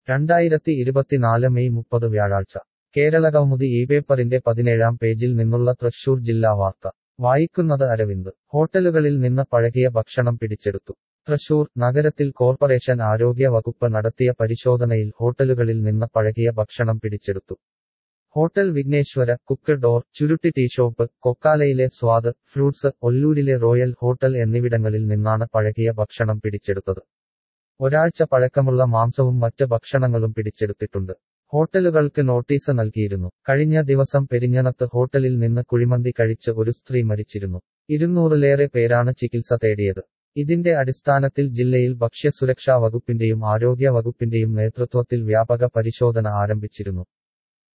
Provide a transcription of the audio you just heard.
രണ്ടായിരത്തി ഇരുപത്തിനാല് മെയ് മുപ്പത് വ്യാഴാഴ്ച കേരളകൗമുദി ഈ പേപ്പറിന്റെ പതിനേഴാം പേജിൽ നിന്നുള്ള തൃശൂർ ജില്ലാ വാർത്ത വായിക്കുന്നത് അരവിന്ദ് ഹോട്ടലുകളിൽ നിന്ന് പഴകിയ ഭക്ഷണം പിടിച്ചെടുത്തു തൃശൂർ നഗരത്തിൽ കോർപ്പറേഷൻ ആരോഗ്യ വകുപ്പ് നടത്തിയ പരിശോധനയിൽ ഹോട്ടലുകളിൽ നിന്ന് പഴകിയ ഭക്ഷണം പിടിച്ചെടുത്തു ഹോട്ടൽ വിഘ്നേശ്വര കുക്ക് ഡോർ ചുരുട്ടി ടീ ഷോപ്പ് കൊക്കാലയിലെ സ്വാദ് ഫ്രൂട്ട്സ് ഒല്ലൂരിലെ റോയൽ ഹോട്ടൽ എന്നിവിടങ്ങളിൽ നിന്നാണ് പഴകിയ ഭക്ഷണം പിടിച്ചെടുത്തത് ഒരാഴ്ച പഴക്കമുള്ള മാംസവും മറ്റ് ഭക്ഷണങ്ങളും പിടിച്ചെടുത്തിട്ടുണ്ട് ഹോട്ടലുകൾക്ക് നോട്ടീസ് നൽകിയിരുന്നു കഴിഞ്ഞ ദിവസം പെരിഞ്ഞനത്ത് ഹോട്ടലിൽ നിന്ന് കുഴിമന്തി കഴിച്ച് ഒരു സ്ത്രീ മരിച്ചിരുന്നു ഇരുന്നൂറിലേറെ പേരാണ് ചികിത്സ തേടിയത് ഇതിന്റെ അടിസ്ഥാനത്തിൽ ജില്ലയിൽ ഭക്ഷ്യസുരക്ഷാ വകുപ്പിന്റെയും ആരോഗ്യ വകുപ്പിന്റെയും നേതൃത്വത്തിൽ വ്യാപക പരിശോധന ആരംഭിച്ചിരുന്നു